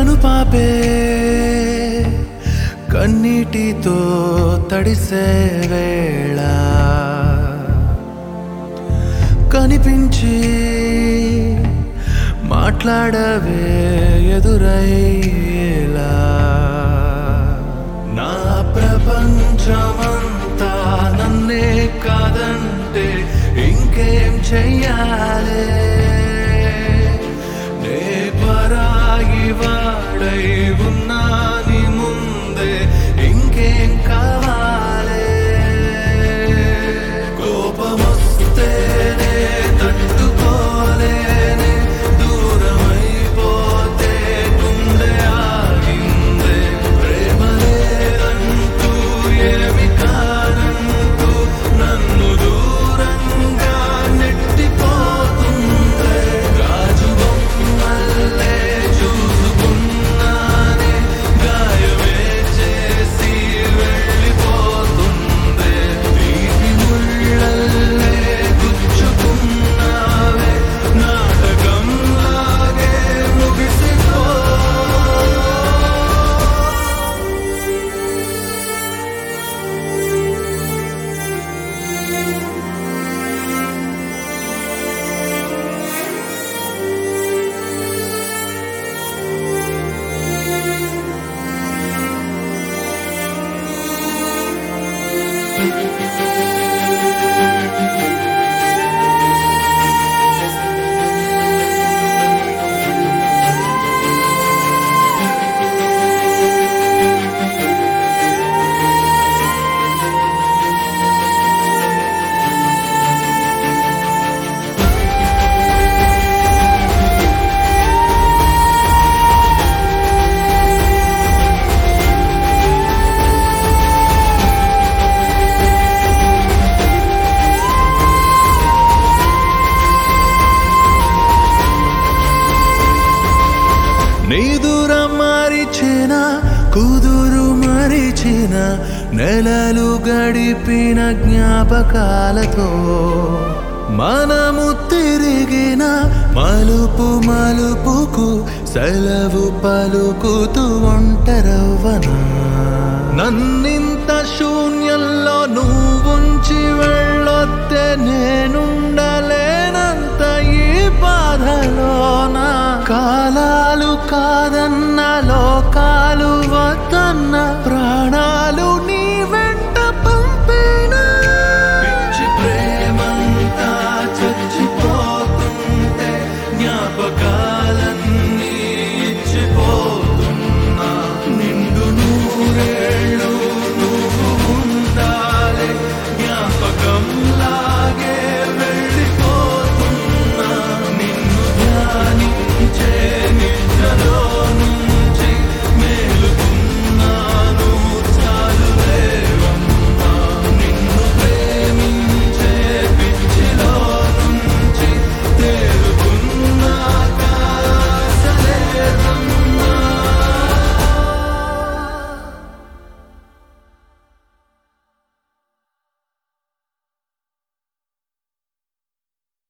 కనుపాపే కన్నీటితో తడిసే వేళ కనిపించి మాట్లాడవే ఎదురయ్యేలా నా ప్రపంచమంతా నన్నే కాదంటే ఇంకేం చెయ్యాలి నే పరాయి వాడై ఉన్నాని ముందే ఇంకేం కావాలి కోపమొస్తేనే తట్టుకోలేనే దూరమైపోతే గుండె ఆగిందే ప్రేమ లేదంటూ ఏమి కానంటూ నన్ను దూరంగా నెట్టిపోతుందే గాజు బొమ్మల్లే చూసుకున్నానే గాయమే చేసి వెళ్ళిపోతుందే తీపి ముళ్ళల్లే గుచ్చుకున్నావే నాటకంలాగే ముగిసిపో నీ దూరం మరిచిన కుదురు మరిచిన నెలలు గడిపిన జ్ఞాపకాలతో మనము తిరిగిన మలుపు మలుపుకు సెలవు పలుకుతూ ఒంటరవ్వనా నన్నింత